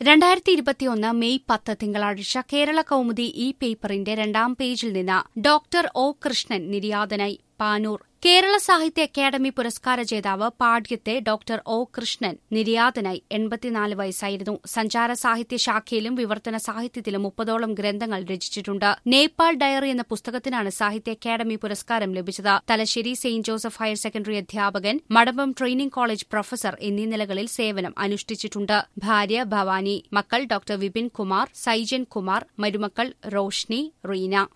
രണ്ടായിരത്തി ഇരുപത്തിയൊന്ന് മെയ് പത്ത് തിങ്കളാഴ്ച കേരള കൗമുദി ഈ പേപ്പറിന്റെ രണ്ടാം പേജിൽ നിന്ന് ഡോക്ടർ ഒ കൃഷ്ണൻ നിര്യാതനായി പാനൂർ കേരള സാഹിത്യ അക്കാദമി പുരസ്കാര ജേതാവ് പാട്യത്തെ ഡോക്ടർ ഒ കൃഷ്ണൻ നിര്യാതനായി എൺപത്തിനാല് വയസ്സായിരുന്നു സഞ്ചാര സാഹിത്യ ശാഖയിലും വിവർത്തന സാഹിത്യത്തിലും മുപ്പതോളം ഗ്രന്ഥങ്ങൾ രചിച്ചിട്ടുണ്ട് നേപ്പാൾ ഡയറി എന്ന പുസ്തകത്തിനാണ് സാഹിത്യ അക്കാദമി പുരസ്കാരം ലഭിച്ചത് Thalassery Saint Joseph higher secondary അധ്യാപകൻ മടമ്പം ട്രെയിനിംഗ് കോളേജ് പ്രൊഫസർ എന്നീ നിലകളിൽ സേവനം അനുഷ്ഠിച്ചിട്ടുണ്ട് ഭാര്യ ഭവാനി മക്കൾ ഡോക്ടർ വിപിൻ കുമാർ സൈജൻ കുമാർ മരുമക്കൾ റോഷ്നി റീന